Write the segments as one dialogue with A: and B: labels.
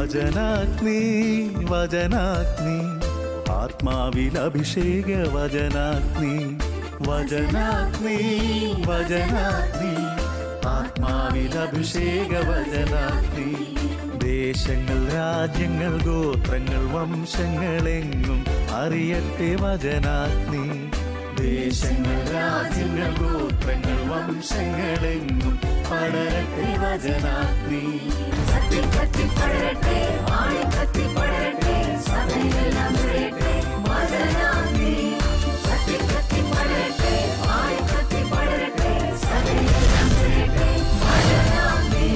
A: വചനാഗ്നി വചനാഗ്നി ആത്മാവിൽ അഭിഷേക വചനാഗ്നി വചനാഗ്നി വചനാഗ്നി ആത്മാവിൽ അഭിഷേക വചനാഗ്നി ദേശങ്ങൾ രാജ്യങ്ങൾ ഗോത്രങ്ങൾ വംശങ്ങളെങ്ങും അറിയട്ടെ വചനാഗ്നി ദേശങ്ങൾ രാജ്യങ്ങൾ ഗോത്രങ്ങൾ വംശങ്ങളെങ്ങും പടരട്ടെ വചനാഗ്നി
B: കത്തി കത്തി പടരട്ടെ ആളി കത്തി പടരട്ടെ സഭയിലെല്ലാം നിറയട്ടെ വചനാഗ്നി കത്തി കത്തി പടരട്ടെ ആളി കത്തി പടരട്ടെ സഭയിലെല്ലാം നിറയട്ടെ വചനാഗ്നി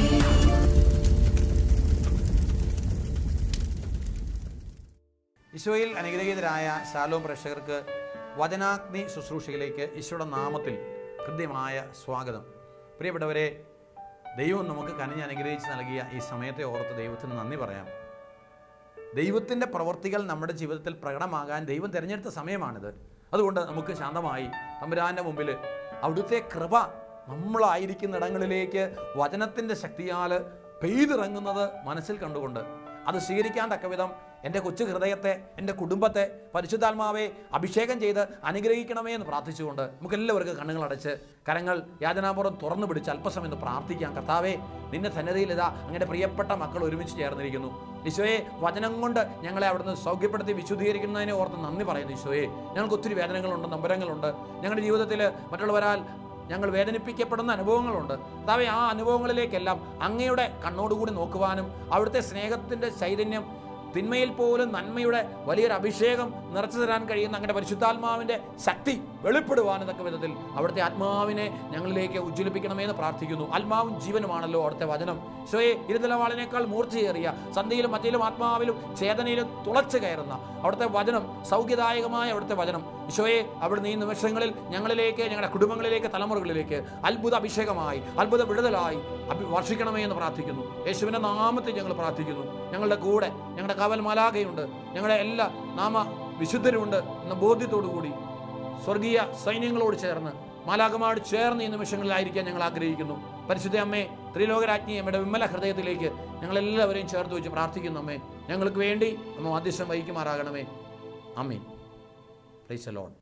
C: ഈശോയിൽ അനുഗ്രഹീതരായ ശാലോം പ്രേക്ഷകർക്ക് വചനാഗ്നി ശുശ്രൂഷയിലേക്ക് ഈശോയുടെ നാമത്തിൽ ഹൃദ്യമായ സ്വാഗതം പ്രിയപ്പെട്ടവരെ ദൈവം നമുക്ക് കനിഞ്ഞ് അനുഗ്രഹിച്ച് നൽകിയ ഈ സമയത്തെ ഓർത്ത് ദൈവത്തിന് നന്ദി പറയാം ദൈവത്തിൻ്റെ പ്രവർത്തികൾ നമ്മുടെ ജീവിതത്തിൽ പ്രകടമാകാൻ ദൈവം തിരഞ്ഞെടുത്ത സമയമാണിത് അതുകൊണ്ട് നമുക്ക് ശാന്തമായി തമ്പുരാൻ്റെ മുമ്പിൽ അവിടുത്തെ കൃപ നമ്മളായിരിക്കുന്ന ഇടങ്ങളിലേക്ക് വചനത്തിൻ്റെ ശക്തിയാൽ പെയ്തിറങ്ങുന്നത് മനസ്സിൽ കണ്ടുകൊണ്ട് അത് സ്വീകരിക്കാൻ തക്കവിധം എൻ്റെ കൊച്ചു ഹൃദയത്തെ എൻ്റെ കുടുംബത്തെ പരിശുദ്ധാത്മാവെ അഭിഷേകം ചെയ്ത് അനുഗ്രഹിക്കണമേ എന്ന് പ്രാർത്ഥിച്ചുകൊണ്ട് നമുക്ക് എല്ലാവർക്കും കണ്ണുകൾ അടച്ച് കരങ്ങൾ യാതനാപുറം തുറന്നു പിടിച്ച് അല്പസമയം ഒന്ന് പ്രാർത്ഥിക്കാം കർത്താവേ നിന്റെ സന്നദ്ധയിൽ ഇതാ അങ്ങനെ പ്രിയപ്പെട്ട മക്കൾ ഒരുമിച്ച് ചേർന്നിരിക്കുന്നു ഈശോയെ വചനം കൊണ്ട് ഞങ്ങളെ അവിടുന്ന് സൗഖ്യപ്പെടുത്തി വിശുദ്ധീകരിക്കുന്നതിനെ ഓർത്ത് നന്ദി പറയുന്നു ഈശോയെ ഞങ്ങൾക്ക് ഒത്തിരി വേദനകളുണ്ട് നമ്പരങ്ങളുണ്ട് ഞങ്ങളുടെ ജീവിതത്തിൽ മറ്റുള്ളവരാൽ ഞങ്ങൾ വേദനിപ്പിക്കപ്പെടുന്ന അനുഭവങ്ങളുണ്ട് താവേ ആ അനുഭവങ്ങളിലേക്കെല്ലാം അങ്ങയുടെ കണ്ണോടുകൂടി നോക്കുവാനും അവിടുത്തെ സ്നേഹത്തിൻ്റെ ചൈതന്യം തിന്മയിൽ പോലും നന്മയുടെ വലിയൊരു അഭിഷേകം നിറച്ചു തരാൻ കഴിയുന്ന അങ്ങയുടെ പരിശുദ്ധാത്മാവിൻ്റെ ശക്തി വെളിപ്പെടുവാനും തക്ക വിധത്തിൽ അവിടുത്തെ ആത്മാവിനെ ഞങ്ങളിലേക്ക് ഉജ്ജ്വലിപ്പിക്കണമേ എന്ന് പ്രാർത്ഥിക്കുന്നു ആത്മാവും ജീവനുമാണല്ലോ അവിടുത്തെ വചനം ഈശോയെ ഇരുതലവാളിനേക്കാൾ മൂർച്ചയേറിയ സന്ധിയിലും മറ്റയിലും ആത്മാവിലും ചേതനയിലും തുളച്ചു കയറുന്ന അവിടുത്തെ വചനം സൗഖ്യദായകമായ അവിടുത്തെ വചനം ഈശോയെ അവിടുന്ന് ഈ നിമിഷങ്ങളിൽ ഞങ്ങളിലേക്ക് ഞങ്ങളുടെ കുടുംബങ്ങളിലേക്ക് തലമുറകളിലേക്ക് അത്ഭുത അഭിഷേകമായി അത്ഭുത വിടുതലായി അഭി വർഷിക്കണമേ എന്ന് പ്രാർത്ഥിക്കുന്നു യേശുവിൻ്റെ നാമത്തിൽ ഞങ്ങൾ പ്രാർത്ഥിക്കുന്നു ഞങ്ങളുടെ കൂടെ ഞങ്ങളുടെ കാവൽ മാലാകയുണ്ട് ഞങ്ങളുടെ എല്ലാ നാമ വിശുദ്ധരുണ്ട് എന്ന ബോധ്യത്തോടു കൂടി സ്വർഗീയ സൈന്യങ്ങളോട് ചേർന്ന് മാലാകമാട് ചേർന്ന് ഈ നിമിഷങ്ങളിലായിരിക്കാൻ ഞങ്ങൾ ആഗ്രഹിക്കുന്നു പരിശുദ്ധ അമ്മേ ത്രിലോകരാജ്ഞി അമ്മയുടെ വിമല ഹൃദയത്തിലേക്ക് ഞങ്ങളെല്ലാവരെയും ചേർത്ത് വെച്ച് പ്രാർത്ഥിക്കുന്നു അമ്മേ ഞങ്ങൾക്ക് വേണ്ടി അമ്മ മധ്യസ്ഥം വഹിക്കുമാറാകണമേ അമ്മേ പ്രൈസ് ലോൺ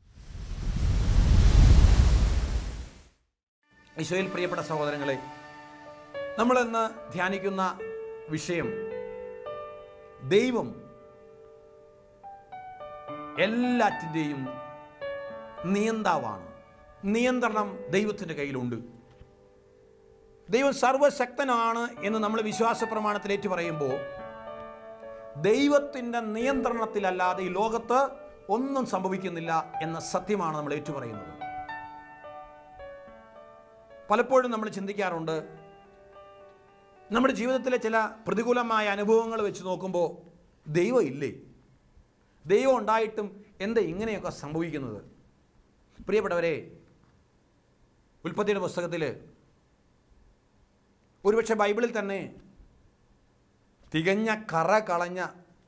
C: ഈശോയിൽ പ്രിയപ്പെട്ട സഹോദരങ്ങളെ നമ്മളിന്ന് ധ്യാനിക്കുന്ന വിഷയം ദൈവം എല്ലാറ്റിൻ്റെയും നിയന്താവാണ് നിയന്ത്രണം ദൈവത്തിൻ്റെ കയ്യിലുണ്ട് ദൈവം സർവശക്തനാണ് എന്ന് നമ്മൾ വിശ്വാസ പ്രമാണത്തിൽ ഏറ്റു പറയുമ്പോൾ ദൈവത്തിൻ്റെ നിയന്ത്രണത്തിലല്ലാതെ ഈ ലോകത്ത് ഒന്നും സംഭവിക്കുന്നില്ല എന്ന സത്യമാണ് നമ്മൾ ഏറ്റുപറയുന്നത് പലപ്പോഴും നമ്മൾ ചിന്തിക്കാറുണ്ട് നമ്മുടെ ജീവിതത്തിലെ ചില പ്രതികൂലമായ അനുഭവങ്ങൾ വെച്ച് നോക്കുമ്പോൾ ദൈവം ഇല്ലേ ദൈവം ഉണ്ടായിട്ടും എന്താ ഇങ്ങനെയൊക്കെ സംഭവിക്കുന്നത് പ്രിയപ്പെട്ടവരെ ഉൽപ്പത്തിയുടെ പുസ്തകത്തിൽ ഒരുപക്ഷെ ബൈബിളിൽ തന്നെ തികഞ്ഞ കറ കളഞ്ഞ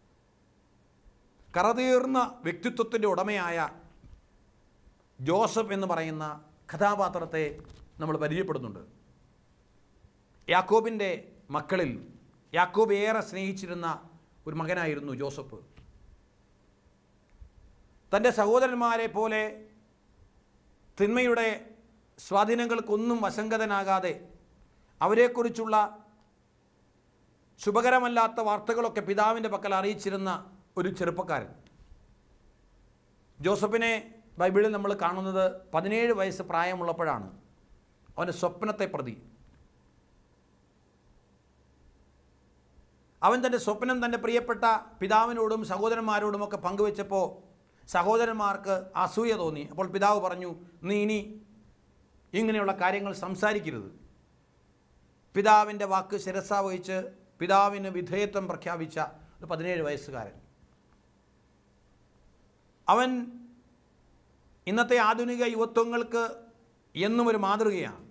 C: കറതീർന്ന വ്യക്തിത്വത്തിൻ്റെ ഉടമയായ ജോസഫ് എന്ന് പറയുന്ന കഥാപാത്രത്തെ നമ്മൾ പരിചയപ്പെടുന്നുണ്ട് യാക്കോബിൻ്റെ മക്കളിൽ യാക്കോബ് ഏറെ സ്നേഹിച്ചിരുന്ന ഒരു മകനായിരുന്നു ജോസഫ് തൻ്റെ സഹോദരന്മാരെ പോലെ തിന്മയുടെ സ്വാധീനങ്ങൾക്കൊന്നും വശങ്കതനാകാതെ അവരെക്കുറിച്ചുള്ള ശുഭകരമല്ലാത്ത വാർത്തകളൊക്കെ പിതാവിൻ്റെ പക്കൽ അറിയിച്ചിരുന്ന ഒരു ചെറുപ്പക്കാരൻ ജോസഫിനെ ബൈബിളിൽ നമ്മൾ കാണുന്നത് പതിനേഴ് വയസ്സ് പ്രായമുള്ളപ്പോഴാണ് അവൻ്റെ സ്വപ്നത്തെ പ്രതി അവൻ തൻ്റെ സ്വപ്നം തൻ്റെ പ്രിയപ്പെട്ട പിതാവിനോടും സഹോദരന്മാരോടുമൊക്കെ പങ്കുവെച്ചപ്പോൾ സഹോദരന്മാർക്ക് അസൂയ തോന്നി അപ്പോൾ പിതാവ് പറഞ്ഞു നീ ഇനി ഇങ്ങനെയുള്ള കാര്യങ്ങൾ സംസാരിക്കരുത് പിതാവിൻ്റെ വാക്ക് ശിരസ വഹിച്ച് പിതാവിന് വിധേയത്വം പ്രഖ്യാപിച്ച ഒരു പതിനേഴ് വയസ്സുകാരൻ അവൻ ഇന്നത്തെ ആധുനിക യുവത്വങ്ങൾക്ക് എന്നും ഒരു മാതൃകയാണ്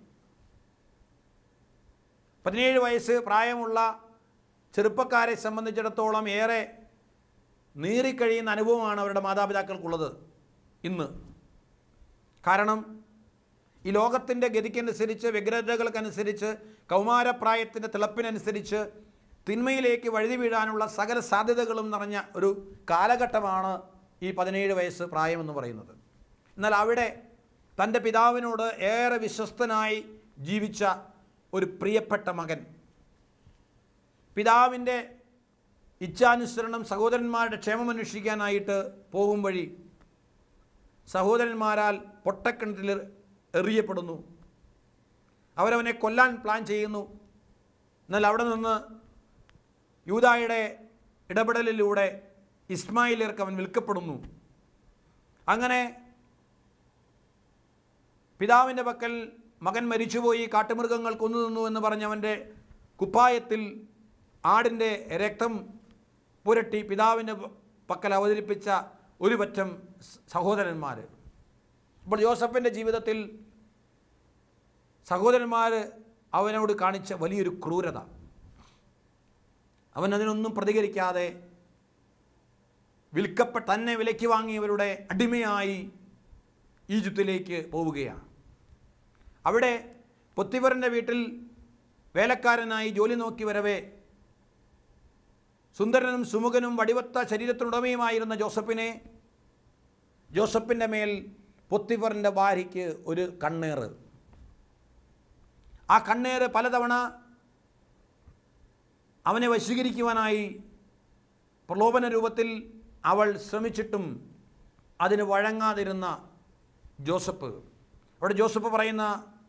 C: പതിനേഴ് വയസ്സ് പ്രായമുള്ള ചെറുപ്പക്കാരെ സംബന്ധിച്ചിടത്തോളം ഏറെ നീറിക്കഴിയുന്ന അനുഭവമാണ് അവരുടെ മാതാപിതാക്കൾക്കുള്ളത് ഇന്ന് കാരണം ഈ ലോകത്തിൻ്റെ ഗതിക്കനുസരിച്ച് വ്യഗ്രതകൾക്കനുസരിച്ച് കൗമാരപ്രായത്തിൻ്റെ തിളപ്പിനനുസരിച്ച് തിന്മയിലേക്ക് വഴുതി വീഴാനുള്ള സകല സാധ്യതകളും നിറഞ്ഞ ഒരു കാലഘട്ടമാണ് ഈ പതിനേഴ് വയസ്സ് പ്രായമെന്ന് പറയുന്നത് എന്നാൽ അവിടെ തൻ്റെ പിതാവിനോട് ഏറെ വിശ്വസ്തനായി ജീവിച്ച ഒരു പ്രിയപ്പെട്ട മകൻ പിതാവിൻ്റെ ഇച്ഛാനുസരണം സഹോദരന്മാരുടെ ക്ഷേമമന്വേഷിക്കാനായിട്ട് പോകും വഴി സഹോദരന്മാരാൽ പൊട്ടക്കിണറ്റിൽ എറിയപ്പെടുന്നു അവരവനെ കൊല്ലാൻ പ്ലാൻ ചെയ്യുന്നു എന്നാൽ അവിടെ നിന്ന് യൂതായുടെ ഇടപെടലിലൂടെ ഇസ്മായിലിയർക്ക് അവൻ വിൽക്കപ്പെടുന്നു അങ്ങനെ പിതാവിൻ്റെ പക്കൽ മകൻ മരിച്ചുപോയി കാട്ടുമൃഗങ്ങൾ കൊന്നു നിന്നു എന്ന് പറഞ്ഞവൻ്റെ കുപ്പായത്തിൽ ആടിൻ്റെ രക്തം പുരട്ടി പിതാവിൻ്റെ പക്കൽ അവതരിപ്പിച്ച ഒരു പറ്റം സഹോദരന്മാർ ഇപ്പോൾ ജോസഫിൻ്റെ ജീവിതത്തിൽ സഹോദരന്മാർ അവനോട് കാണിച്ച വലിയൊരു ക്രൂരത അവൻ അതിനൊന്നും പ്രതികരിക്കാതെ വിൽക്കപ്പെട്ട തന്നെ വിലയ്ക്ക് വാങ്ങിയവരുടെ അടിമയായി ഈജിപ്തിലേക്ക് പോവുകയാണ് അവിടെ പൊത്തിവറിൻ്റെ വീട്ടിൽ വേലക്കാരനായി ജോലി നോക്കി വരവേ സുന്ദരനും സുമുഖനും വടിവത്ത ശരീരത്തിനുടമയുമായിരുന്ന ജോസഫിനെ ജോസഫിൻ്റെ മേൽ പൊത്തിഫറിൻ്റെ ഭാര്യയ്ക്ക് ഒരു കണ്ണേറ് ആ കണ്ണേറ് പലതവണ അവനെ വശീകരിക്കുവാനായി പ്രലോഭന രൂപത്തിൽ അവൾ ശ്രമിച്ചിട്ടും അതിന് വഴങ്ങാതിരുന്ന ജോസഫ് അവിടെ ജോസഫ് പറയുന്ന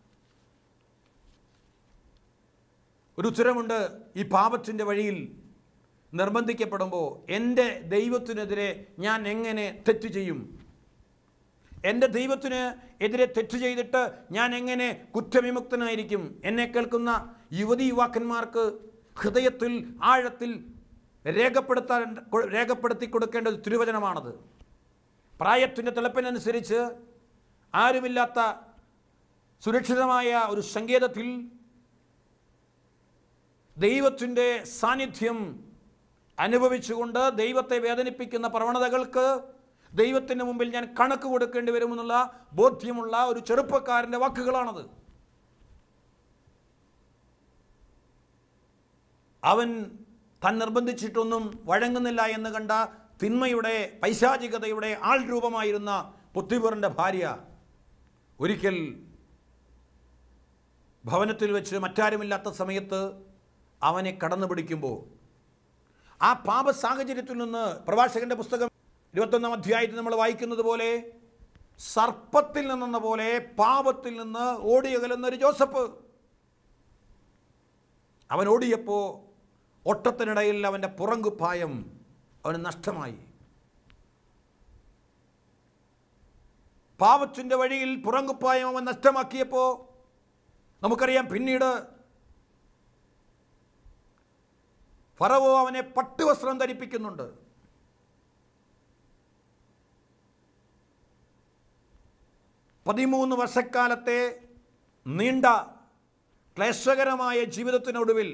C: ഒരു ഉത്തരമുണ്ട് ഈ പാപത്തിൻ്റെ വഴിയിൽ നിർബന്ധിക്കപ്പെടുമ്പോൾ എൻ്റെ ദൈവത്തിനെതിരെ ഞാൻ എങ്ങനെ തെറ്റ് ചെയ്യും എൻ്റെ ദൈവത്തിന് എതിരെ തെറ്റ് ചെയ്തിട്ട് ഞാൻ എങ്ങനെ കുറ്റവിമുക്തനായിരിക്കും എന്നെ കേൾക്കുന്ന യുവതി യുവാക്കന്മാർക്ക് ഹൃദയത്തിൽ ആഴത്തിൽ രേഖപ്പെടുത്താൻ രേഖപ്പെടുത്തി കൊടുക്കേണ്ട ഒരു തിരുവചനമാണത് പ്രായത്തിൻ്റെ തിളപ്പിനനുസരിച്ച് ആരുമില്ലാത്ത സുരക്ഷിതമായ ഒരു സങ്കേതത്തിൽ ദൈവത്തിൻ്റെ സാന്നിധ്യം അനുഭവിച്ചുകൊണ്ട് ദൈവത്തെ വേദനിപ്പിക്കുന്ന പ്രവണതകൾക്ക് ദൈവത്തിൻ്റെ മുമ്പിൽ ഞാൻ കണക്ക് കൊടുക്കേണ്ടി വരുമെന്നുള്ള ബോധ്യമുള്ള ഒരു ചെറുപ്പക്കാരൻ്റെ വാക്കുകളാണത് അവൻ താൻ നിർബന്ധിച്ചിട്ടൊന്നും വഴങ്ങുന്നില്ല എന്ന് കണ്ട തിന്മയുടെ പൈശാചികതയുടെ ആൾ രൂപമായിരുന്ന പുത്തിബറിൻ്റെ ഭാര്യ ഒരിക്കൽ ഭവനത്തിൽ വെച്ച് മറ്റാരുമില്ലാത്ത സമയത്ത് അവനെ കടന്നു പിടിക്കുമ്പോൾ ആ പാപ സാഹചര്യത്തിൽ നിന്ന് പ്രഭാഷകന്റെ പുസ്തകം ഇരുപത്തൊന്നാം അധ്യായത്തിൽ നമ്മൾ വായിക്കുന്നത് പോലെ സർപ്പത്തിൽ നിന്നെന്ന പോലെ പാപത്തിൽ നിന്ന് ഓടിയകലുന്ന ഒരു ജോസഫ് അവൻ ഓടിയപ്പോൾ ഒട്ടത്തിനിടയിൽ അവൻ്റെ പുറങ്കുപ്പായം അവന് നഷ്ടമായി പാപത്തിൻ്റെ വഴിയിൽ പുറങ്കുപ്പായം അവൻ നഷ്ടമാക്കിയപ്പോൾ നമുക്കറിയാം പിന്നീട് ഫറവോ അവനെ പട്ടുവസ്ത്രം ധരിപ്പിക്കുന്നുണ്ട് പതിമൂന്ന് വർഷക്കാലത്തെ നീണ്ട ക്ലേശകരമായ ജീവിതത്തിനൊടുവിൽ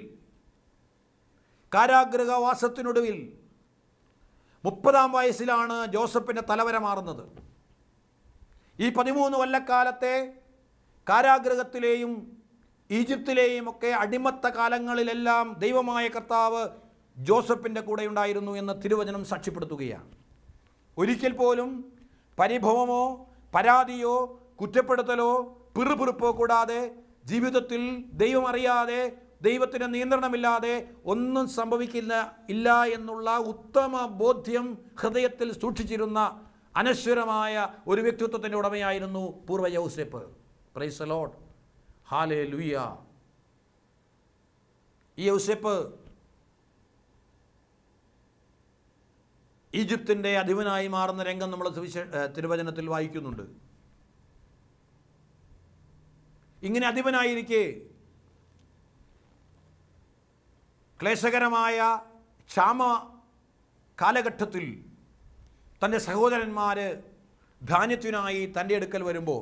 C: കാരാഗ്രഹവാസത്തിനൊടുവിൽ മുപ്പതാം വയസ്സിലാണ് ജോസഫിൻ്റെ തലവര മാറുന്നത് ഈ പതിമൂന്ന് കൊല്ലക്കാലത്തെ കാരാഗ്രഹത്തിലെയും ഈജിപ്തിലെയും ഒക്കെ അടിമത്ത കാലങ്ങളിലെല്ലാം ദൈവമായ കർത്താവ് ജോസഫിൻ്റെ കൂടെ ഉണ്ടായിരുന്നു എന്ന് തിരുവചനം സാക്ഷ്യപ്പെടുത്തുകയാണ് ഒരിക്കൽ പോലും പരിഭവമോ പരാതിയോ കുറ്റപ്പെടുത്തലോ പിറുപിറുപ്പോ കൂടാതെ ജീവിതത്തിൽ ദൈവം അറിയാതെ ദൈവത്തിന് നിയന്ത്രണമില്ലാതെ ഒന്നും സംഭവിക്കില്ല ഇല്ല എന്നുള്ള ഉത്തമ ബോധ്യം ഹൃദയത്തിൽ സൂക്ഷിച്ചിരുന്ന അനശ്വരമായ ഒരു വ്യക്തിത്വത്തിൻ്റെ ഉടമയായിരുന്നു പൂർവ്വ യൗസെപ്പ് പ്രൈസ് ലോഡ് ഹാലേ ലുയ്യ ഈ യൗസെപ്പ് ഈജിപ്തിൻ്റെ അധിപനായി മാറുന്ന രംഗം നമ്മൾ സുവിശേ ഏ, തിരുവചനത്തിൽ വായിക്കുന്നുണ്ട് ഇങ്ങനെ അധിപനായിരിക്കെ ക്ലേശകരമായ ക്ഷാമ കാലഘട്ടത്തിൽ തൻ്റെ സഹോദരന്മാർ ധാന്യത്തിനായി തൻ്റെ അടുക്കൽ വരുമ്പോൾ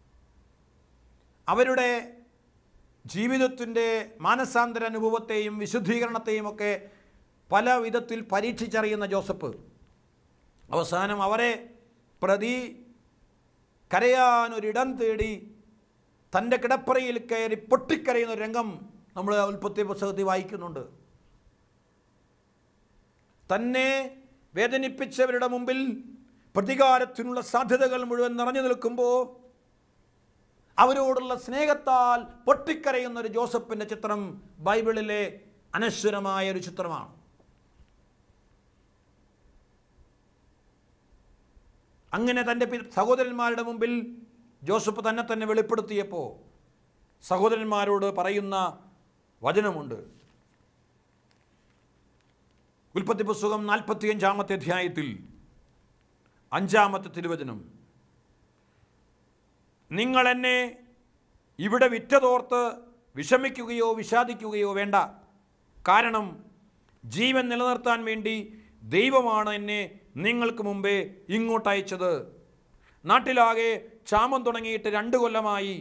C: അവരുടെ ജീവിതത്തിൻ്റെ മാനസാന്തര അനുഭവത്തെയും വിശുദ്ധീകരണത്തെയും ഒക്കെ പല വിധത്തിൽ പരീക്ഷിച്ചറിയുന്ന ജോസഫ് അവസാനം അവരെ പ്രതി കരയാനൊരിടം തേടി തൻ്റെ കിടപ്പറയിൽ കയറി പൊട്ടിക്കരയുന്ന ഒരു രംഗം നമ്മൾ ഉൽപ്പത്തി പുസ്തകത്തിൽ വായിക്കുന്നുണ്ട് തന്നെ വേദനിപ്പിച്ചവരുടെ മുമ്പിൽ പ്രതികാരത്തിനുള്ള സാധ്യതകൾ മുഴുവൻ നിറഞ്ഞു നിൽക്കുമ്പോൾ അവരോടുള്ള സ്നേഹത്താൽ പൊട്ടിക്കരയുന്ന ഒരു ജോസഫിൻ്റെ ചിത്രം ബൈബിളിലെ അനശ്വരമായ ഒരു ചിത്രമാണ് അങ്ങനെ തൻ്റെ പി- സഹോദരന്മാരുടെ മുമ്പിൽ ജോസഫ് തന്നെ തന്നെ വെളിപ്പെടുത്തിയപ്പോൾ സഹോദരന്മാരോട് പറയുന്ന വചനമുണ്ട് ഉൽപ്പത്തി പുസ്തകം നാൽപ്പത്തിയഞ്ചാമത്തെ അധ്യായത്തിൽ അഞ്ചാമത്തെ തിരുവചനം നിങ്ങൾ എന്നെ ഇവിടെ വിറ്റതോർത്ത് വിഷമിക്കുകയോ വിഷാദിക്കുകയോ വേണ്ട കാരണം ജീവൻ നിലനിർത്താൻ വേണ്ടി ദൈവമാണ് എന്നെ നിങ്ങൾക്ക് മുമ്പേ ഇങ്ങോട്ട് അയച്ചത് നാട്ടിലാകെ ക്ഷാമം തുടങ്ങിയിട്ട് രണ്ട് കൊല്ലമായി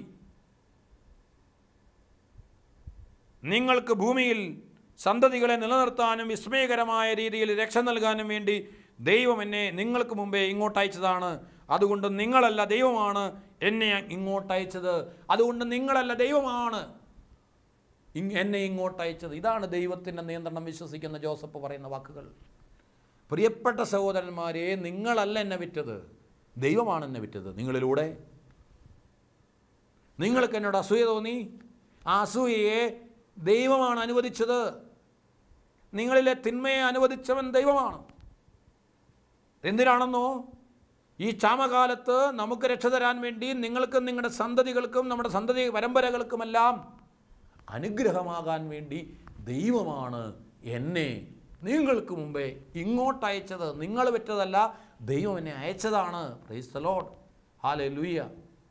C: നിങ്ങൾക്ക് ഭൂമിയിൽ സന്തതികളെ നിലനിർത്താനും വിസ്മയകരമായ രീതിയിൽ രക്ഷ നൽകാനും വേണ്ടി ദൈവം എന്നെ നിങ്ങൾക്ക് മുമ്പേ ഇങ്ങോട്ട് അയച്ചതാണ് അതുകൊണ്ട് നിങ്ങളല്ല ദൈവമാണ് എന്നെ ഇങ്ങോട്ട് അയച്ചത് അതുകൊണ്ട് നിങ്ങളല്ല ദൈവമാണ് ഇങ് എന്നെ ഇങ്ങോട്ട് അയച്ചത് ഇതാണ് ദൈവത്തിൻ്റെ നിയന്ത്രണം വിശ്വസിക്കുന്ന ജോസഫ് പറയുന്ന വാക്കുകൾ പ്രിയപ്പെട്ട സഹോദരന്മാരെ നിങ്ങളല്ല എന്നെ വിറ്റത് ദൈവമാണ് എന്നെ വിറ്റത് നിങ്ങളിലൂടെ നിങ്ങൾക്ക് എന്നോട് അസൂയ തോന്നി ആ അസൂയയെ ദൈവമാണ് അനുവദിച്ചത് നിങ്ങളിലെ തിന്മയെ അനുവദിച്ചവൻ ദൈവമാണ് എന്തിനാണെന്നോ ഈ ക്ഷാമകാലത്ത് നമുക്ക് രക്ഷ തരാൻ വേണ്ടി നിങ്ങൾക്കും നിങ്ങളുടെ സന്തതികൾക്കും നമ്മുടെ സന്തതി പരമ്പരകൾക്കുമെല്ലാം അനുഗ്രഹമാകാൻ വേണ്ടി ദൈവമാണ് എന്നെ നിങ്ങൾക്ക് മുമ്പേ ഇങ്ങോട്ട് അയച്ചത് നിങ്ങൾ വെറ്റതല്ല ദൈവം എന്നെ അയച്ചതാണ് praise the Lord hallelujah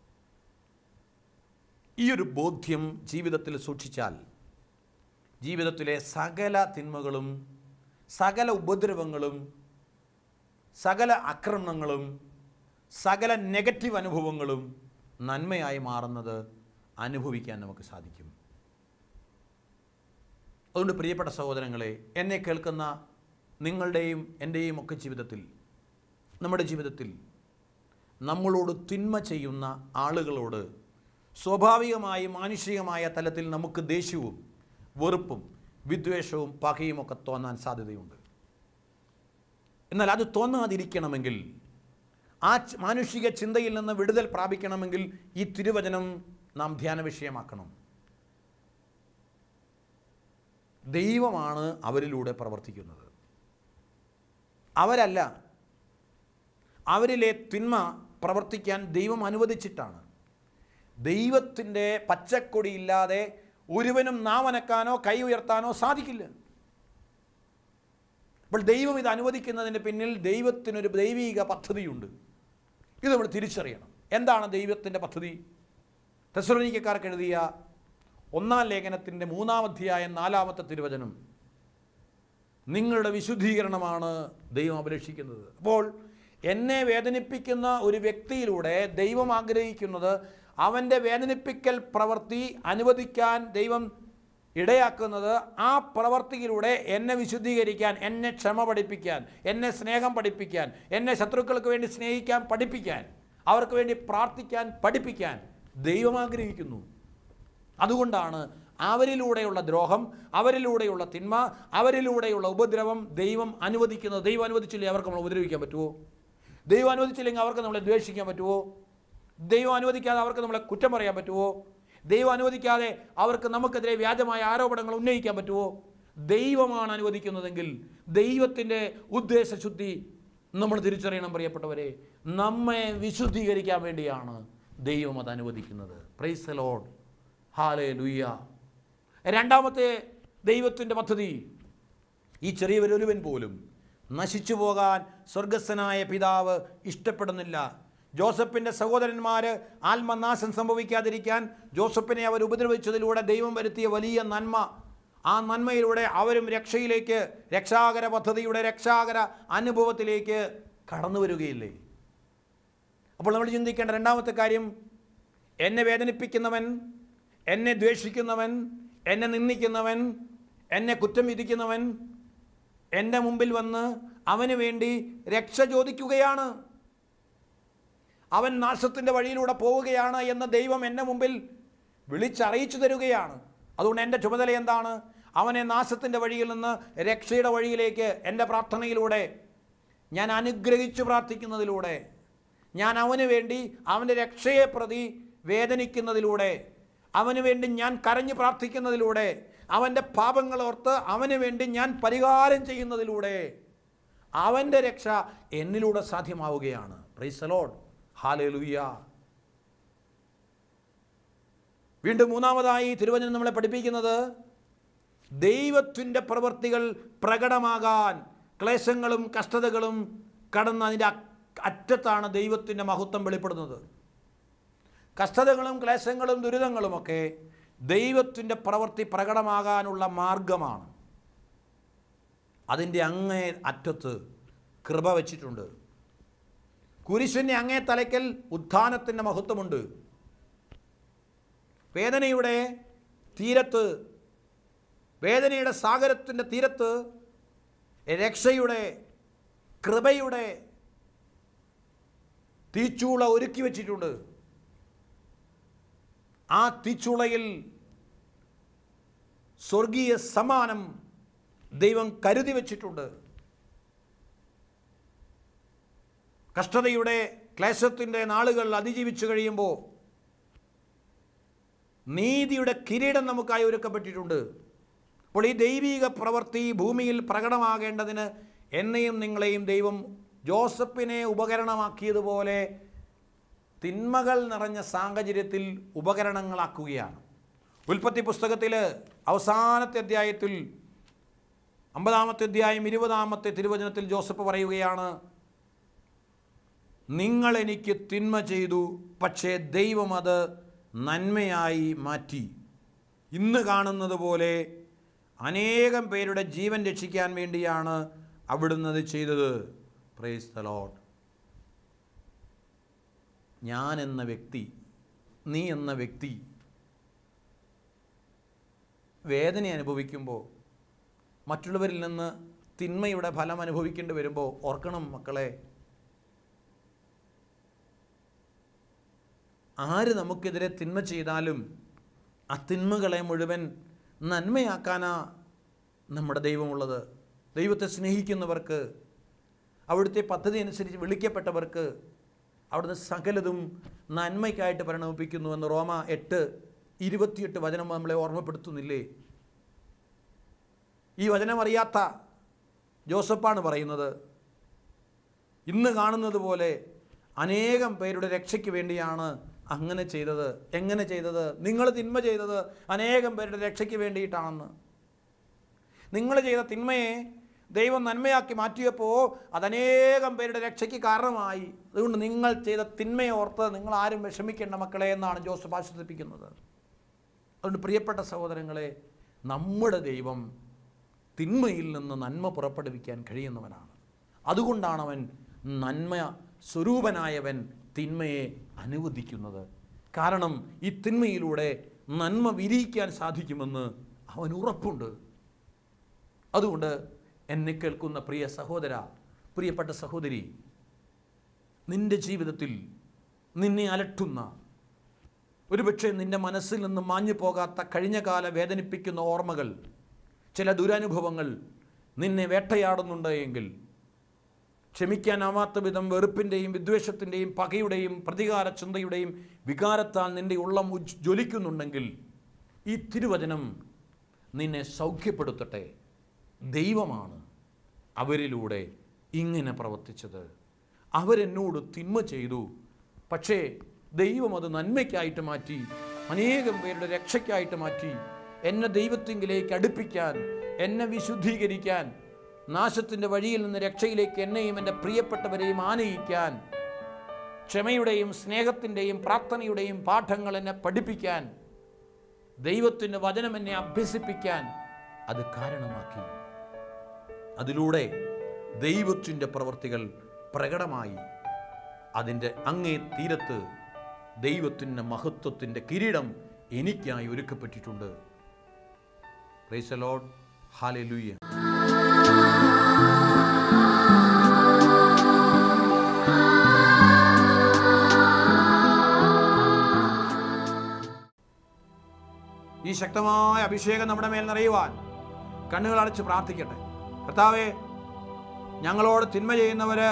C: ഈ ഒരു ബോധ്യം ജീവിതത്തിൽ സൂക്ഷിച്ചാൽ ജീവിതത്തിലെ സകല തിന്മകളും സകല ഉപദ്രവങ്ങളും സകല ആക്രമണങ്ങളും സകല നെഗറ്റീവ് അനുഭവങ്ങളും നന്മയായി മാറുന്നത് അനുഭവിക്കാൻ നമുക്ക് സാധിക്കും അതുകൊണ്ട് പ്രിയപ്പെട്ട സഹോദരങ്ങളെ എന്നെ കേൾക്കുന്ന നിങ്ങളുടെയും എൻ്റെയും ഒക്കെ ജീവിതത്തിൽ നമ്മുടെ ജീവിതത്തിൽ നമ്മളോട് തിന്മ ചെയ്യുന്ന ആളുകളോട് സ്വാഭാവികമായി മാനുഷികമായ തലത്തിൽ നമുക്ക് ദേഷ്യവും വെറുപ്പും വിദ്വേഷവും പകയും ഒക്കെ തോന്നാൻ സാധ്യതയുണ്ട് എന്നാൽ അത് തോന്നാതിരിക്കണമെങ്കിൽ ആ ച- മാനുഷിക ചിന്തയിൽ നിന്ന് വിടുതൽ പ്രാപിക്കണമെങ്കിൽ ഈ തിരുവചനം നാം ധ്യാന വിഷയമാക്കണം ദൈവമാണ് അവരിലൂടെ പ്രവർത്തിക്കുന്നത് അവരല്ല അവരിലെ തിന്മ പ്രവർത്തിക്കാൻ ദൈവം അനുവദിച്ചിട്ടാണ് ദൈവത്തിൻ്റെ പച്ചക്കൊടിയില്ലാതെ ഒരുവനും നാവനക്കാനോ കൈ ഉയർത്താനോ സാധിക്കില്ല അപ്പോൾ ദൈവം ഇത് അനുവദിക്കുന്നതിന് പിന്നിൽ ദൈവത്തിനൊരു ദൈവിക പദ്ധതിയുണ്ട് ഇത് നമ്മൾ തിരിച്ചറിയണം എന്താണ് ദൈവത്തിൻ്റെ പദ്ധതി തെസ്സലോനിക്കക്കാർക്ക് എഴുതിയ ഒന്നാം ലേഖനത്തിൻ്റെ മൂന്നാം അധ്യായം നാലാമത്തെ തിരുവചനം നിങ്ങളുടെ വിശുദ്ധീകരണമാണ് ദൈവം അപേക്ഷിക്കുന്നത് അപ്പോൾ എന്നെ വേദനിപ്പിക്കുന്ന ഒരു വ്യക്തിയിലൂടെ ദൈവം ആഗ്രഹിക്കുന്നത് അവൻ്റെ വേദനിപ്പിക്കൽ പ്രവൃത്തി അനുവദിക്കാൻ ദൈവം ഇടയാക്കുന്നത് ആ പ്രവർത്തിയിലൂടെ എന്നെ വിശുദ്ധീകരിക്കാൻ എന്നെ ക്ഷമ പഠിപ്പിക്കാൻ എന്നെ സ്നേഹം പഠിപ്പിക്കാൻ എന്നെ ശത്രുക്കൾക്ക് വേണ്ടി സ്നേഹിക്കാൻ പഠിപ്പിക്കാൻ അവർക്ക് വേണ്ടി പ്രാർത്ഥിക്കാൻ പഠിപ്പിക്കാൻ ദൈവം ആഗ്രഹിക്കുന്നു അതുകൊണ്ടാണ് അവരിലൂടെയുള്ള ദ്രോഹം അവരിലൂടെയുള്ള തിന്മ അവരിലൂടെയുള്ള ഉപദ്രവം ദൈവം അനുവദിക്കുന്നത് ദൈവം അനുവദിച്ചില്ലേ അവർക്ക് നമ്മൾ ഉപദ്രവിക്കാൻ പറ്റുമോ ദൈവം അനുവദിച്ചില്ലെങ്കിൽ അവർക്ക് നമ്മളെ ദ്വേഷിക്കാൻ പറ്റുമോ ദൈവം അനുവദിക്കാതെ അവർക്ക് നമ്മളെ കുറ്റം പറയാൻ പറ്റുമോ ദൈവം അനുവദിക്കാതെ അവർക്ക് നമുക്കെതിരെ വ്യാജമായ ആരോപണങ്ങൾ ഉന്നയിക്കാൻ പറ്റുമോ ദൈവമാണ് അനുവദിക്കുന്നതെങ്കിൽ ദൈവത്തിൻ്റെ ഉദ്ദേശശുദ്ധി നമ്മൾ തിരിച്ചറിയണം പ്രിയപ്പെട്ടവരെ നമ്മെ വിശുദ്ധീകരിക്കാൻ വേണ്ടിയാണ് ദൈവം അത് അനുവദിക്കുന്നത് പ്രൈസ് ലോഡ് ഹാലേ ലുയ്യ രണ്ടാമത്തെ ദൈവത്തിൻ്റെ പദ്ധതി ഈ ചെറിയവരൊരുവൻ പോലും നശിച്ചു പോകാൻ സ്വർഗസ്ഥനായ പിതാവ് ഇഷ്ടപ്പെടുന്നില്ല ജോസഫിൻ്റെ സഹോദരന്മാർ ആത്മനാശം സംഭവിക്കാതിരിക്കാൻ ജോസഫിനെ അവർ ഉപദ്രവിച്ചതിലൂടെ ദൈവം വരുത്തിയ വലിയ നന്മ ആ നന്മയിലൂടെ അവരും രക്ഷയിലേക്ക് രക്ഷാകര പദ്ധതിയുടെ രക്ഷാകര അനുഭവത്തിലേക്ക് കടന്നു വരികയില്ലേ അപ്പോൾ നമ്മൾ ചിന്തിക്കേണ്ട രണ്ടാമത്തെ കാര്യം എന്നെ വേദനിപ്പിക്കുന്നവൻ എന്നെ ദ്വേഷിക്കുന്നവൻ എന്നെ നിന്ദിക്കുന്നവൻ എന്നെ കുറ്റം വിധിക്കുന്നവൻ എൻ്റെ മുമ്പിൽ വന്ന് അവന് വേണ്ടി രക്ഷ ചോദിക്കുകയാണ് അവൻ നാശത്തിൻ്റെ വഴിയിലൂടെ പോവുകയാണ് എന്ന് ദൈവം എൻ്റെ മുമ്പിൽ വിളിച്ചറിയിച്ചു തരികയാണ് അതുകൊണ്ട് എൻ്റെ ചുമതല എന്താണ് അവനെ നാശത്തിൻ്റെ വഴിയിൽ നിന്ന് രക്ഷയുടെ വഴിയിലേക്ക് എൻ്റെ പ്രാർത്ഥനയിലൂടെ ഞാൻ അനുഗ്രഹിച്ചു പ്രാർത്ഥിക്കുന്നതിലൂടെ ഞാൻ അവന് വേണ്ടി അവൻ്റെ രക്ഷയെ പ്രതി വേദനിക്കുന്നതിലൂടെ അവന് വേണ്ടി ഞാൻ കരഞ്ഞു പ്രാർത്ഥിക്കുന്നതിലൂടെ അവൻ്റെ പാപങ്ങൾ ഓർത്ത് അവന് വേണ്ടി ഞാൻ പരിഹാരം ചെയ്യുന്നതിലൂടെ അവൻ്റെ രക്ഷ എന്നിലൂടെ സാധ്യമാവുകയാണ് പ്രൈസലോഡ് ഹാലലുയ്യ വീണ്ടും മൂന്നാമതായി തിരുവചനം നമ്മളെ പഠിപ്പിക്കുന്നത് ദൈവത്തിൻ്റെ പ്രവൃത്തികൾ പ്രകടമാകാൻ ക്ലേശങ്ങളും കഷ്ടതകളും കടന്ന് അതിൻ്റെ അ- അറ്റത്താണ് ദൈവത്തിൻ്റെ മഹത്വം വെളിപ്പെടുന്നത് കഷ്ടതകളും ക്ലേശങ്ങളും ദുരിതങ്ങളുമൊക്കെ ദൈവത്തിൻ്റെ പ്രവൃത്തി പ്രകടമാകാനുള്ള മാർഗമാണ് അതിൻ്റെ അങ്ങേ അറ്റത്ത് കൃപ വച്ചിട്ടുണ്ട് കുരിശിൻ്റെ അങ്ങേ തലയ്ക്കൽ ഉത്ഥാനത്തിൻ്റെ മഹത്വമുണ്ട് വേദനയുടെ തീരത്ത് വേദനയുടെ സാഗരത്തിൻ്റെ തീരത്ത് രക്ഷയുടെ കൃപയുടെ തീച്ചൂള ഒരുക്കി വച്ചിട്ടുണ്ട് ആ തീച്ചൂളയിൽ സ്വർഗീയ സമാനം ദൈവം കരുതി വച്ചിട്ടുണ്ട് കഷ്ടതയുടെ ക്ലേശത്തിൻ്റെ നാളുകൾ അതിജീവിച്ചു കഴിയുമ്പോൾ നീതിയുടെ കിരീടം നമുക്കായി ഒരുക്കപ്പെട്ടിട്ടുണ്ട് അപ്പോൾ ഈ ദൈവീക പ്രവൃത്തി ഭൂമിയിൽ പ്രകടമാകേണ്ടതിന് എന്നെയും നിങ്ങളെയും ദൈവം ജോസഫിനെ ഉപകരണമാക്കിയതുപോലെ തിന്മകൾ നിറഞ്ഞ സാഹചര്യത്തിൽ ഉപകരണങ്ങളാക്കുകയാണ് ഉൽപ്പത്തി പുസ്തകത്തിൽ അവസാനത്തെ അധ്യായത്തിൽ അമ്പതാമത്തെ അധ്യായം ഇരുപതാമത്തെ തിരുവചനത്തിൽ ജോസഫ് പറയുകയാണ് നിങ്ങൾ എനിക്ക് തിന്മ ചെയ്തു പക്ഷേ ദൈവം അത് നന്മയായി മാറ്റി ഇന്ന് കാണുന്നത് പോലെ അനേകം പേരുടെ ജീവൻ രക്ഷിക്കാൻ വേണ്ടിയാണ് അവിടുന്ന് അത് ചെയ്തത് പ്രൈസ് ദ ലോഡ് ഞാൻ എന്ന വ്യക്തി നീ എന്ന വ്യക്തി വേദന അനുഭവിക്കുമ്പോൾ മറ്റുള്ളവരിൽ നിന്ന് തിന്മയുടെ ഫലം അനുഭവിക്കേണ്ടി വരുമ്പോൾ ഓർക്കണം മക്കളെ ആര് നമുക്കെതിരെ തിന്മ ചെയ്താലും ആ തിന്മകളെ മുഴുവൻ നന്മയാക്കാനാ നമ്മുടെ ദൈവമുള്ളത് ദൈവത്തെ സ്നേഹിക്കുന്നവർക്ക് അവിടുത്തെ പദ്ധതി അനുസരിച്ച് വിളിക്കപ്പെട്ടവർക്ക് അവിടുന്ന് സകലതും നന്മയ്ക്കായിട്ട് പരിണമിപ്പിക്കുന്നു എന്ന് റോമ എട്ട് ഇരുപത്തിയെട്ട് വചനം നമ്മളെ ഓർമ്മപ്പെടുത്തുന്നില്ലേ ഈ വചനം അറിയാത്ത ജോസഫാണ് പറയുന്നത് ഇന്ന് കാണുന്നത് പോലെ അനേകം പേരുടെ രക്ഷയ്ക്ക് വേണ്ടിയാണ് അങ്ങനെ ചെയ്തത് എങ്ങനെ ചെയ്തത് നിങ്ങൾ തിന്മ ചെയ്തത് അനേകം പേരുടെ രക്ഷയ്ക്ക് വേണ്ടിയിട്ടാണെന്ന് നിങ്ങൾ ചെയ്ത തിന്മയെ ദൈവം നന്മയാക്കി മാറ്റിയപ്പോൾ അതനേകം പേരുടെ രക്ഷയ്ക്ക് കാരണമായി അതുകൊണ്ട് നിങ്ങൾ ചെയ്ത തിന്മയെ ഓർത്ത് നിങ്ങൾ ആരും വിഷമിക്കേണ്ട മക്കളെ എന്നാണ് ജോസഫ് ആശ്വസിപ്പിക്കുന്നത് അതുകൊണ്ട് പ്രിയപ്പെട്ട സഹോദരങ്ങളെ നമ്മുടെ ദൈവം തിന്മയിൽ നിന്ന് നന്മ പുറപ്പെടുവിക്കാൻ കഴിയുന്നവനാണ് അതുകൊണ്ടാണ് അവൻ നന്മ സ്വരൂപനായവൻ തിന്മയെ അനുവദിക്കുന്നത് കാരണം ഈ തിന്മയിലൂടെ നന്മ വിരിയിക്കാൻ സാധിക്കുമെന്ന് അവൻ ഉറപ്പുണ്ട് അതുകൊണ്ട് എന്നെ കേൾക്കുന്ന പ്രിയ സഹോദര പ്രിയപ്പെട്ട സഹോദരി നിന്റെ ജീവിതത്തിൽ നിന്നെ അലട്ടുന്ന ഒരുപക്ഷെ നിന്റെ മനസ്സിൽ നിന്ന് മാഞ്ഞു പോകാത്ത കഴിഞ്ഞകാല വേദനിപ്പിക്കുന്ന ഓർമ്മകൾ ചില ദുരനുഭവങ്ങൾ നിന്നെ വേട്ടയാടുന്നുണ്ട് എങ്കിൽ ക്ഷമിക്കാനാവാത്ത വിധം വെറുപ്പിൻ്റെയും വിദ്വേഷത്തിൻ്റെയും പകയുടെയും പ്രതികാര ചിന്തയുടെയും വികാരത്താൽ നിന്റെ ഉള്ളം ഉജ് ജ്വലിക്കുന്നുണ്ടെങ്കിൽ ഈ തിരുവചനം നിന്നെ സൗഖ്യപ്പെടുത്തട്ടെ ദൈവമാണ് അവരിലൂടെ ഇങ്ങനെ പ്രവർത്തിച്ചത് അവരെന്നോട് തിന്മ ചെയ്തു പക്ഷേ ദൈവം അത് നന്മയ്ക്കായിട്ട് മാറ്റി അനേകം പേരുടെ രക്ഷയ്ക്കായിട്ട് മാറ്റി എന്നെ ദൈവത്തിങ്കിലേക്ക് അടുപ്പിക്കാൻ എന്നെ വിശുദ്ധീകരിക്കാൻ നാശത്തിൻ്റെ വഴിയിൽ നിന്ന് രക്ഷയിലേക്ക് എന്നെയും എൻ്റെ പ്രിയപ്പെട്ടവരെയും ആനയിക്കാൻ ക്ഷമയുടെയും സ്നേഹത്തിൻ്റെയും പ്രാർത്ഥനയുടെയും പാഠങ്ങൾ എന്നെ പഠിപ്പിക്കാൻ ദൈവത്തിൻ്റെ വചനം എന്നെ അഭ്യസിപ്പിക്കാൻ അത് കാരണമാക്കി അതിലൂടെ ദൈവത്തിൻ്റെ പ്രവൃത്തികൾ പ്രകടമായി അതിൻ്റെ അങ്ങേ തീരത്ത് ദൈവത്തിൻ്റെ മഹത്വത്തിൻ്റെ കിരീടം എനിക്കായി ഒരുക്കപ്പെട്ടിട്ടുണ്ട് പ്രൈസ് ലോഡ് ഹാലലൂയ ഈ ശക്തമായ അഭിഷേകം നമ്മുടെ മേൽ നിറയുവാൻ കണ്ണുകൾ അടച്ച് പ്രാർത്ഥിക്കട്ടെ കർത്താവെ ഞങ്ങളോട് തിന്മ ചെയ്യുന്നവര്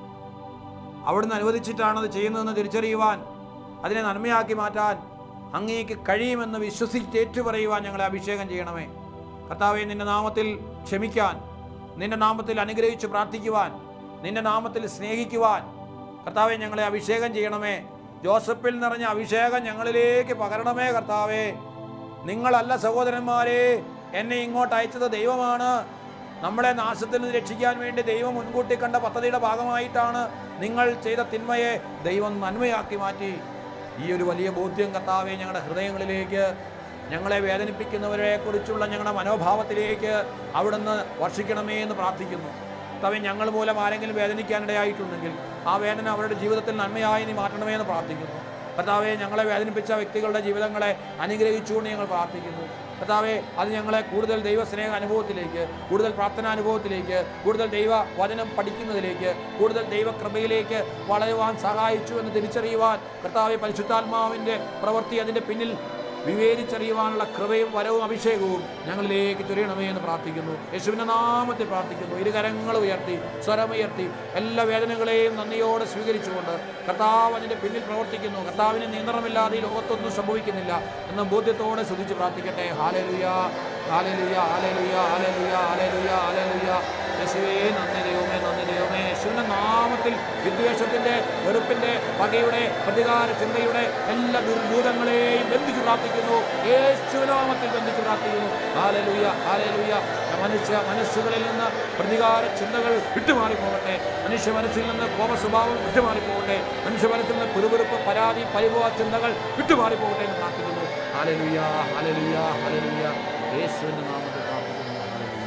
C: അവിടുന്ന് അനുവദിച്ചിട്ടാണത് ചെയ്യുന്നതെന്ന് തിരിച്ചറിയുവാൻ അതിനെ നന്മയാക്കി മാറ്റാൻ അങ്ങേക്ക് കഴിയുമെന്ന് വിശ്വസിച്ച് ഏറ്റുപറയുവാൻ ഞങ്ങളെ അഭിഷേകം ചെയ്യണമേ കർത്താവെ നിന്റെ നാമത്തിൽ ക്ഷമിക്കാൻ നിന്റെ നാമത്തിൽ അനുഗ്രഹിച്ച് പ്രാർത്ഥിക്കുവാൻ നിന്റെ നാമത്തിൽ സ്നേഹിക്കുവാൻ കർത്താവെ ഞങ്ങളെ അഭിഷേകം ചെയ്യണമേ ജോസഫിൽ നിറഞ്ഞ അഭിഷേകം ഞങ്ങളിലേക്ക് പകരണമേ കർത്താവേ നിങ്ങളല്ല സഹോദരന്മാരെ എന്നെ ഇങ്ങോട്ട് അയച്ചത് ദൈവമാണ് നമ്മളെ നാശത്തിൽ നിന്ന് രക്ഷിക്കാൻ വേണ്ടി ദൈവം മുൻകൂട്ടി കണ്ട പദ്ധതിയുടെ ഭാഗമായിട്ടാണ് നിങ്ങൾ ചെയ്ത തിന്മയെ ദൈവം നന്മയാക്കി മാറ്റി ഈ ഒരു വലിയ ബോധ്യം കർത്താവെ ഞങ്ങളുടെ ഹൃദയങ്ങളിലേക്ക് ഞങ്ങളെ വേദനിപ്പിക്കുന്നവരെ കുറിച്ചുള്ള ഞങ്ങളുടെ മനോഭാവത്തിലേക്ക് അവിടുന്ന് വർഷിക്കണമേ എന്ന് പ്രാർത്ഥിക്കുന്നു കർത്താവെ ഞങ്ങൾ മൂലം ആരെങ്കിലും വേദനിക്കാനിടയായിട്ടുണ്ടെങ്കിൽ ആ വേദന അവരുടെ ജീവിതത്തിൽ നന്മയായി നീ മാറ്റണമേ എന്ന് പ്രാർത്ഥിക്കുന്നു കർത്താവെ ഞങ്ങളെ വേദനിപ്പിച്ച വ്യക്തികളുടെ ജീവിതങ്ങളെ അനുഗ്രഹിച്ചുകൊണ്ട് ഞങ്ങൾ പ്രാർത്ഥിക്കുന്നു കർത്താവെ അത് ഞങ്ങളെ കൂടുതൽ ദൈവസ്നേഹ അനുഭവത്തിലേക്ക് കൂടുതൽ പ്രാർത്ഥനാ അനുഭവത്തിലേക്ക് കൂടുതൽ ദൈവ വചനം പഠിക്കുന്നതിലേക്ക് കൂടുതൽ ദൈവകൃപയിലേക്ക് വളരുവാൻ സഹായിച്ചു എന്ന് തിരിച്ചറിയുവാൻ കർത്താവെ പരിശുദ്ധാത്മാവിൻ്റെ പ്രവൃത്തി അതിൻ്റെ പിന്നിൽ വിവേചിച്ചറിയുവാനുള്ള കൃപയും വരവും അഭിഷേകവും ഞങ്ങളിലേക്ക് ചൊരിയണമേ എന്ന് പ്രാർത്ഥിക്കുന്നു യേശുവിൻ്റെ നാമത്തിൽ പ്രാർത്ഥിക്കുന്നു ഇരുകരങ്ങൾ ഉയർത്തി സ്വരമുയർത്തി എല്ലാ വേദനകളെയും നന്ദിയോടെ സ്വീകരിച്ചുകൊണ്ട് കർത്താവ് അതിൻ്റെ പിന്നിൽ പ്രവർത്തിക്കുന്നു കർത്താവിന് നിയന്ത്രണമില്ലാതെ ഈ ലോകത്തൊന്നും സംഭവിക്കുന്നില്ല എന്ന ബോധ്യത്തോടെ ശ്രദ്ധിച്ച് പ്രാർത്ഥിക്കട്ടെ ഹാലലുയ ഹാലലുയ ഹാലലുയ ഹാലലുയ ഹാലലുയ ഹാലലുയ യേശുവേ നന്ദി ദൈവമേ നന്ദി ദൈവമേ യേശുവിൻ്റെ നാമത്തിൽ വിദ്വേഷത്തിൻ്റെ വെറുപ്പിൻ്റെ പകയുടെ പ്രതികാര ചിന്തയുടെ എല്ലാ ദുർഭൂതങ്ങളെയും ബന്ധിച്ച് പ്രാർത്ഥിക്കുന്നു യേശുനാമത്തിൽ ബന്ധിച്ച് പ്രാർത്ഥിക്കുന്നു ഹാലലുയ ഹാലലുയ മനുഷ്യ മനസ്സുകളിൽ നിന്ന് പ്രതികാര ചിന്തകൾ വിട്ടുമാറിപ്പോകട്ടെ മനുഷ്യ മനസ്സിൽ നിന്ന് കോപ സ്വഭാവം വിട്ടുമാറിപ്പോകട്ടെ മനുഷ്യ മനസ്സിൽ നിന്ന് പിറുപിറുപ്പ് പരാതി പരിഭവ ചിന്തകൾ വിട്ടുമാറിപ്പോകട്ടെ എന്ന് പ്രാർത്ഥിക്കുന്നു ഹാലലുയ ഹാലലുയ ഹാലലുയ യേശുവിൻ്റെ നാമത്തിൽ പ്രാർത്ഥിക്കുന്നു hallelujah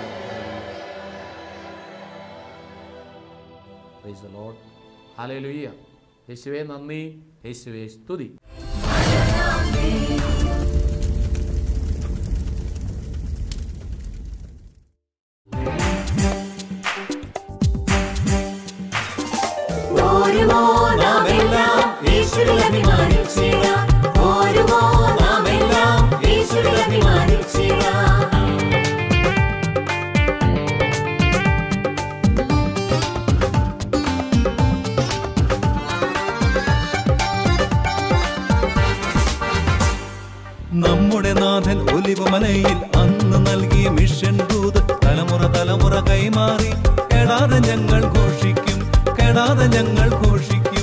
C: praise the Lord hallelujah യേശുവേ നന്ദി യേശുവേ സ്തുതി
B: ഓരുമോ നാമെല്ലാം യേശുവിൽ അഭിമാനിച്ചിടാം ഓരുമോ നാമെല്ലാം യേശുവിൽ അഭിമാനിച്ചിടാം
A: നമ്മുടെ നാഥൻ ഒലിവുമലയിൽ അന്ന് നൽകിയ മിഷൻ ദൂത് തലമുറ തലമുറ കൈമാറി കെടാതെ ഞങ്ങൾ ഘോഷിക്കും കെടാതെ ഞങ്ങൾ ഘോഷിക്കും